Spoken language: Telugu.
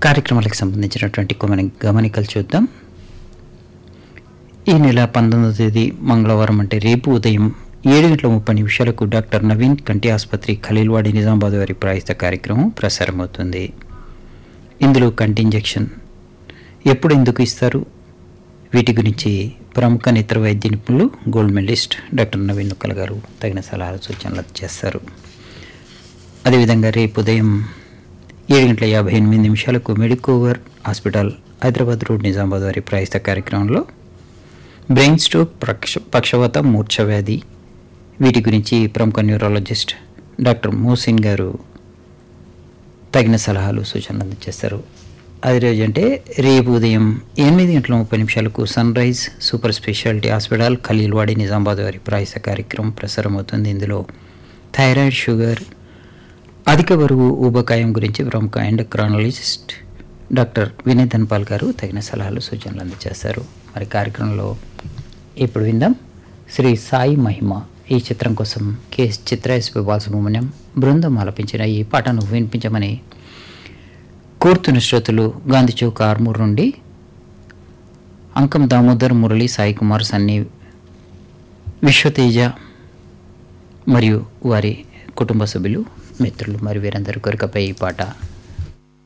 కార్యక్రమాలకు సంబంధించినటువంటి కొన్ని గమనికలు చూద్దాం ఈ నెల పంతొమ్మిదవ తేదీ మంగళవారం అంటే రేపు ఉదయం ఏడు గంటల ముప్పై నిమిషాలకు డాక్టర్ నవీన్ కంటి ఆసుపత్రి ఖలీల్వాడి నిజామాబాద్ వారి ప్రాయస్త కార్యక్రమం ప్రసారమవుతుంది ఇందులో కంటి ఇంజెక్షన్ ఎప్పుడు ఎందుకు ఇస్తారు వీటి గురించి ప్రముఖ నేత్ర వైద్య నిపుణులు gold medalist doctor Naveen Nukkala గారు తగిన సలహాలు సూచనలు చేస్తారు అదేవిధంగా రేపు ఉదయం ఏడు గంటల యాభై ఎనిమిది నిమిషాలకు Medicover hospital Hyderabad road Nizamabad వారి ప్రాయస్త కార్యక్రమంలో బ్రెయిన్ స్ట్రోక్ పక్ష పక్షవాత మూర్ఛ వ్యాధి వీటి గురించి ప్రముఖ న్యూరాలజిస్ట్ డాక్టర్ మోసిన్ గారు తగిన సలహాలు సూచనలు అందజేస్తారు అదే రోజు అంటే రేపు ఉదయం ఎనిమిది గంటల ముప్పై నిమిషాలకు Sunrise super speciality hospital Khaleelwadi Nizamabad వారి ప్రాయస కార్యక్రమం ప్రసారం అవుతుంది ఇందులో థైరాయిడ్ షుగర్ అధిక బరువు ఊబకాయం గురించి ప్రముఖ ఎండక్రానలిస్ట్ డాక్టర్ వినయ్ ధన్పాల్ గారు తగిన సలహాలు సూచనలు అందజేస్తారు మరి కార్యక్రమంలో ఇప్పుడు విందాం శ్రీ సాయి మహిమ ఈ చిత్రం కోసం కేఎస్ చిత్ర ఎస్పి బాలసుబ్రహ్మణ్యం బృందం ఆలపించిన ఈ పాటను వినిపించమని కోరుతున్న శ్రోతలు గాంధీ చౌక్ ఆర్మూర్ నుండి అంకం దామోదర్ మురళి సాయి కుమార్ సన్ని విశ్వతేజ మరియు వారి కుటుంబ సభ్యులు మిత్రులు మరి వీరందరి కొరకపై ఈ పాట